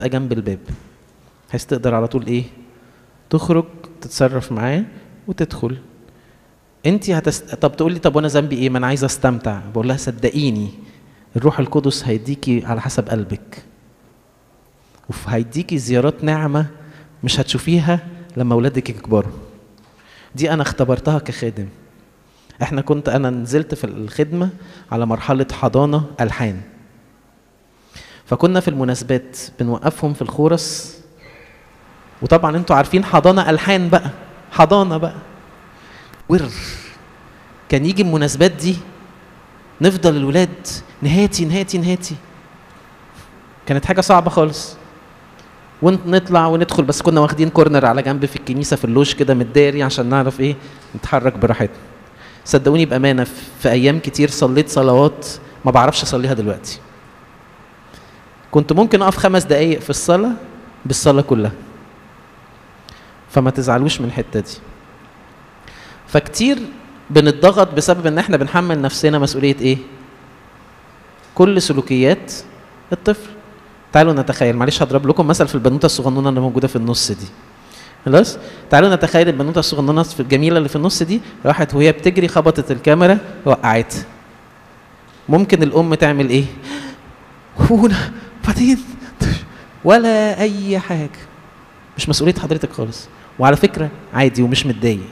جنب الباب بحيث تقدر على طول ايه تخرج تتصرف معاه وتدخل انت هتست... طب تقول لي طب وانا ذنبي ايه ما انا عايزه استمتع بقول لها صدقيني الروح القدس هيديكي على حسب قلبك وهيديكي زيارات نعمه مش هتشوفيها لما اولادك يكبروا دي انا اختبرتها كخادم احنا كنت انا نزلت في الخدمه على مرحله حضانه الحان فكنا في المناسبات بنوقفهم في الخورس وطبعا انتوا عارفين حضانه الحان بقى حضانه بقى ور كان يجي المناسبات دي نفضل الولاد نهاتي نهاتي نهاتي كانت حاجه صعبه خالص ونطلع وندخل بس كنا واخدين كورنر على جنب في الكنيسه في اللوش كده متداري عشان نعرف ايه نتحرك براحتنا صدقوني بامانه في ايام كتير صليت صلوات ما بعرفش اصليها دلوقتي كنت ممكن اقف خمس دقايق في الصلاه بالصلاه كلها فما تزعلوش من الحته دي فكتير بنتضغط بسبب ان احنا بنحمل نفسنا مسؤوليه ايه كل سلوكيات الطفل تعالوا نتخيل معلش هضرب لكم مثل في البنوته الصغنونه اللي موجوده في النص دي خلاص تعالوا نتخيل البنوته الصغنونه الجميله اللي في النص دي راحت وهي بتجري خبطت الكاميرا وقعتها ممكن الام تعمل ايه هنا بعدين ولا اي حاجه مش مسؤوليه حضرتك خالص وعلى فكره عادي ومش متضايق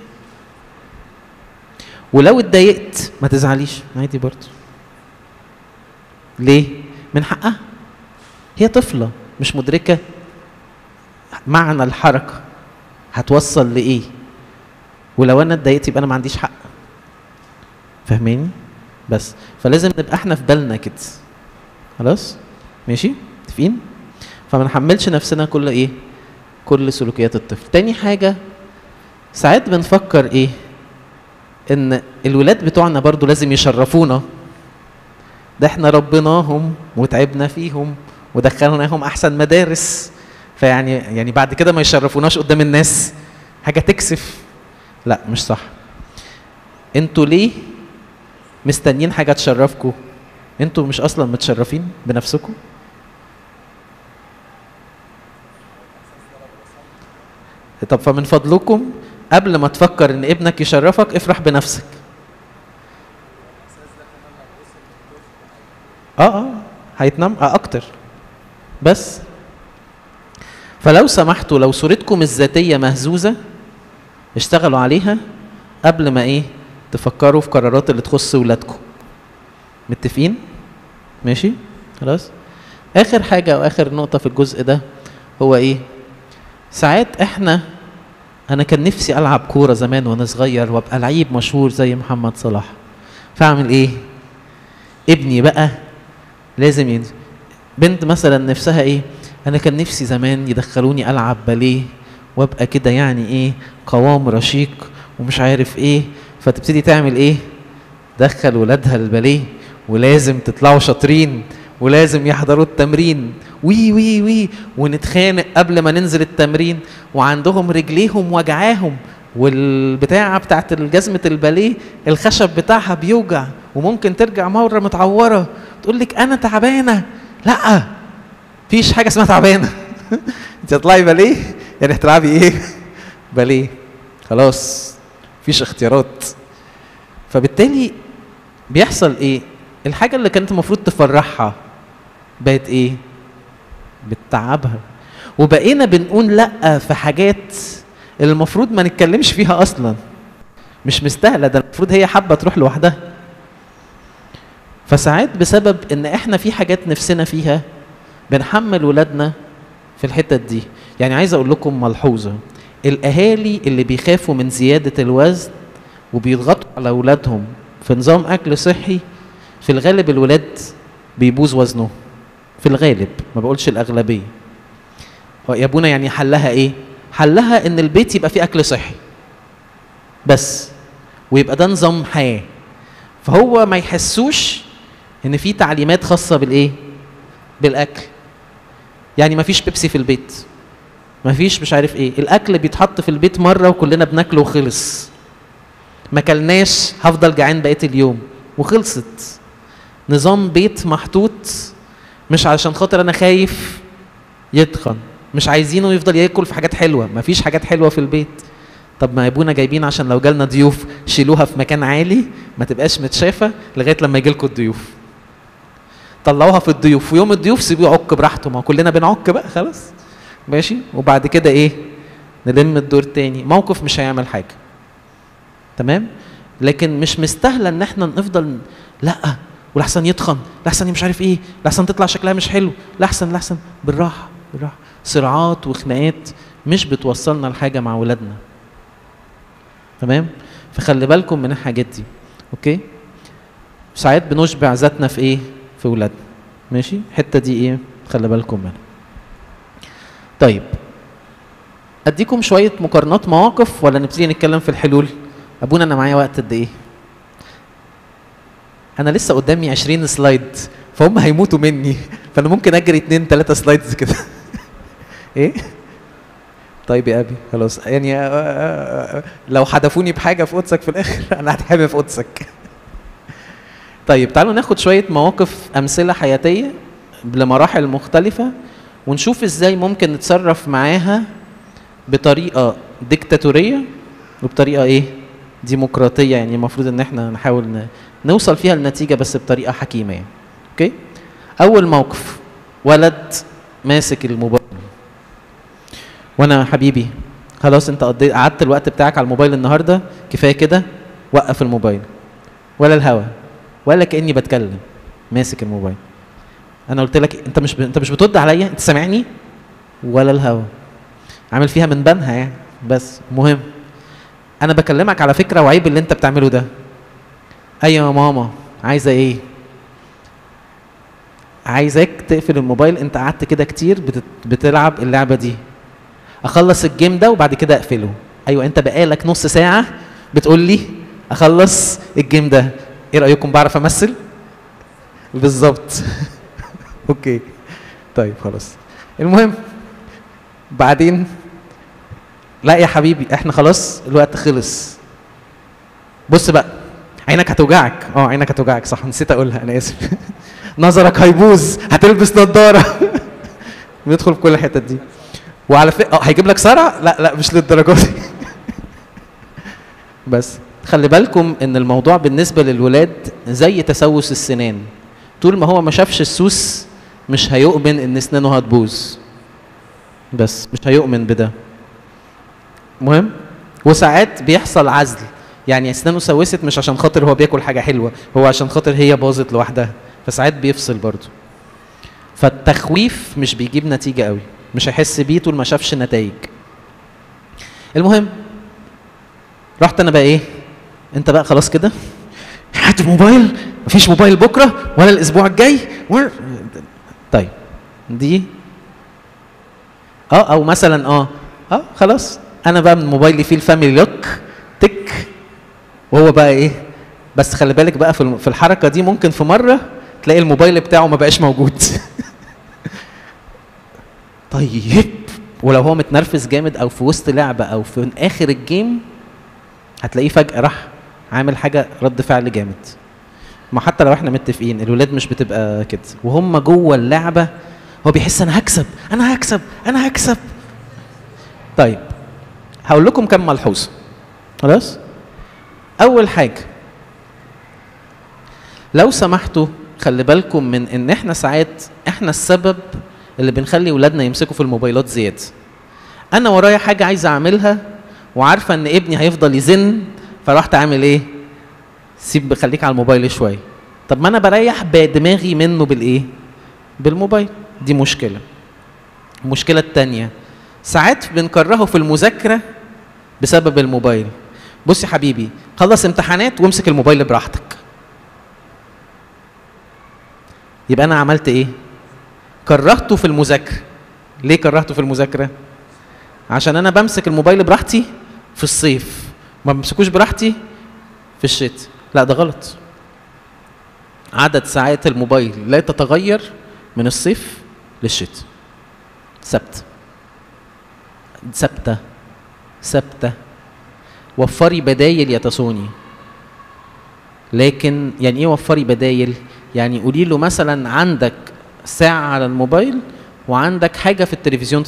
ولو اتضايقت ما تزعليش عادي برضه ليه من حقها هي طفله مش مدركه معنى الحركه هتوصل لايه ولو انا اتضايقت يبقى انا ما عنديش حق فاهماني بس فلازم نبقى احنا في بالنا كده خلاص ماشي متفقين فما نحملش نفسنا كل ايه كل سلوكيات الطفل تاني حاجه ساعات بنفكر ايه ان الولاد بتوعنا برضو لازم يشرفونا ده احنا ربيناهم وتعبنا فيهم ودخلناهم احسن مدارس فيعني يعني بعد كده ما يشرفوناش قدام الناس حاجه تكسف لا مش صح انتوا ليه مستنيين حاجه تشرفكم انتوا مش اصلا متشرفين بنفسكم طب فمن فضلكم قبل ما تفكر ان ابنك يشرفك افرح بنفسك اه اه هيتنم اه اكتر بس فلو سمحتوا لو صورتكم الذاتيه مهزوزه اشتغلوا عليها قبل ما ايه تفكروا في قرارات اللي تخص ولادكم متفقين ماشي خلاص اخر حاجه او اخر نقطه في الجزء ده هو ايه ساعات احنا انا كان نفسي العب كوره زمان وانا صغير وابقى لعيب مشهور زي محمد صلاح فاعمل ايه ابني بقى لازم ينزل بنت مثلا نفسها ايه انا كان نفسي زمان يدخلوني العب باليه وابقى كده يعني ايه قوام رشيق ومش عارف ايه فتبتدي تعمل ايه دخل ولادها الباليه ولازم تطلعوا شاطرين ولازم يحضروا التمرين وي وي وي ونتخانق قبل ما ننزل التمرين وعندهم رجليهم وجعاهم والبتاعة بتاعت الجزمة الباليه الخشب بتاعها بيوجع وممكن ترجع مرة متعورة تقول لك أنا تعبانة لا فيش حاجة اسمها تعبانة أنت هتطلعي باليه يعني هتلعبي إيه؟ باليه خلاص مفيش اختيارات فبالتالي بيحصل إيه؟ الحاجة اللي كانت المفروض تفرحها بقت ايه؟ بتتعبها وبقينا بنقول لا في حاجات اللي المفروض ما نتكلمش فيها اصلا مش مستاهله ده المفروض هي حابه تروح لوحدها فساعات بسبب ان احنا في حاجات نفسنا فيها بنحمل ولادنا في الحتت دي يعني عايز اقول لكم ملحوظه الاهالي اللي بيخافوا من زياده الوزن وبيضغطوا على اولادهم في نظام اكل صحي في الغالب الولاد بيبوظ وزنه في الغالب ما بقولش الاغلبيه يا ابونا يعني حلها ايه حلها ان البيت يبقى فيه اكل صحي بس ويبقى ده نظام حياه فهو ما يحسوش ان في تعليمات خاصه بالايه بالاكل يعني ما فيش بيبسي في البيت ما فيش مش عارف ايه الاكل بيتحط في البيت مره وكلنا بناكله وخلص ما كلناش هفضل جعان بقيه اليوم وخلصت نظام بيت محطوط مش علشان خاطر انا خايف يتخن مش عايزينه يفضل ياكل في حاجات حلوه مفيش حاجات حلوه في البيت طب ما ابونا جايبين عشان لو جالنا ضيوف شيلوها في مكان عالي ما تبقاش متشافه لغايه لما يجي لكم الضيوف طلعوها في الضيوف ويوم الضيوف سيبوه يعك براحته ما كلنا بنعك بقى خلاص ماشي وبعد كده ايه نلم الدور تاني موقف مش هيعمل حاجه تمام لكن مش مستاهله ان احنا نفضل لا ولحسن يتخن لحسن مش عارف ايه لحسن تطلع شكلها مش حلو لحسن لحسن بالراحه بالراحه صراعات وخناقات مش بتوصلنا لحاجه مع ولادنا تمام فخلي بالكم من الحاجات دي اوكي ساعات بنشبع ذاتنا في ايه في ولادنا ماشي الحته دي ايه خلي بالكم منها طيب اديكم شويه مقارنات مواقف ولا نبتدي نتكلم في الحلول ابونا انا معايا وقت قد ايه انا لسه قدامي 20 سلايد فهم هيموتوا مني فانا ممكن اجري اتنين تلاتة سلايدز كده ايه طيب يا ابي خلاص يعني آه، آه، آه، لو حدفوني بحاجه في قدسك في الاخر انا هتحمي في قدسك طيب تعالوا ناخد شويه مواقف امثله حياتيه لمراحل مختلفه ونشوف ازاي ممكن نتصرف معاها بطريقه ديكتاتوريه وبطريقه ايه ديمقراطيه يعني المفروض ان احنا نحاول ن- نوصل فيها لنتيجه بس بطريقه حكيمه يعني اوكي اول موقف ولد ماسك الموبايل وانا حبيبي خلاص انت قضيت قعدت الوقت بتاعك على الموبايل النهارده كفايه كده وقف الموبايل ولا الهوا ولا كاني بتكلم ماسك الموبايل انا قلت لك انت مش ب... انت مش بترد عليا انت سامعني ولا الهوا عامل فيها من بنها يعني بس مهم انا بكلمك على فكره وعيب اللي انت بتعمله ده ايوه يا ماما عايزه ايه عايزاك تقفل الموبايل انت قعدت كده كتير بتت... بتلعب اللعبه دي اخلص الجيم ده وبعد كده اقفله ايوه انت بقالك نص ساعه بتقول لي اخلص الجيم ده ايه رايكم بعرف امثل بالظبط اوكي طيب خلاص المهم بعدين لا يا حبيبي احنا خلاص الوقت خلص بص بقى عينك هتوجعك اه عينك هتوجعك صح نسيت اقولها انا اسف نظرك هيبوظ هتلبس نظاره بندخل في كل الحتت دي وعلى فكره اه هيجيب لك صرع لا لا مش للدرجه دي بس خلي بالكم ان الموضوع بالنسبه للولاد زي تسوس السنان طول ما هو ما شافش السوس مش هيؤمن ان اسنانه هتبوظ بس مش هيؤمن بده مهم وساعات بيحصل عزل يعني اسنانه سوست مش عشان خاطر هو بياكل حاجه حلوه هو عشان خاطر هي باظت لوحدها فساعات بيفصل برضه فالتخويف مش بيجيب نتيجه قوي مش هيحس بيه طول ما شافش نتائج المهم رحت انا بقى ايه انت بقى خلاص كده هات الموبايل مفيش موبايل بكره ولا الاسبوع الجاي ولا طيب دي اه او مثلا اه اه خلاص انا بقى من موبايلي فيه الفاميلي لوك تك وهو بقى ايه بس خلي بالك بقى في الم- في الحركه دي ممكن في مره تلاقي الموبايل بتاعه ما بقاش موجود طيب ولو هو متنرفز جامد او في وسط لعبه او في اخر الجيم هتلاقيه فجاه راح عامل حاجه رد فعل جامد ما حتى لو احنا متفقين الولاد مش بتبقى كده وهم جوه اللعبه هو بيحس انا هكسب انا هكسب انا هكسب طيب هقول لكم كم ملحوظه خلاص اول حاجه لو سمحتوا خلي بالكم من ان احنا ساعات احنا السبب اللي بنخلي ولادنا يمسكوا في الموبايلات زياده انا ورايا حاجه عايزه اعملها وعارفه ان ابني هيفضل يزن فرحت عامل ايه سيب خليك على الموبايل شويه طب ما انا بريح دماغي منه بالايه بالموبايل دي مشكله المشكله التانية ساعات بنكرهه في المذاكره بسبب الموبايل بص يا حبيبي خلص امتحانات وامسك الموبايل براحتك يبقى انا عملت ايه كرهته في المذاكره ليه كرهته في المذاكره عشان انا بمسك الموبايل براحتي في الصيف ما بمسكوش براحتي في الشتاء لا ده غلط عدد ساعات الموبايل لا تتغير من الصيف للشتاء ثابته ثابته ثابته وفري بدايل يا تسوني لكن يعني ايه وفري بدايل يعني قولي له مثلا عندك ساعه على الموبايل وعندك حاجه في التلفزيون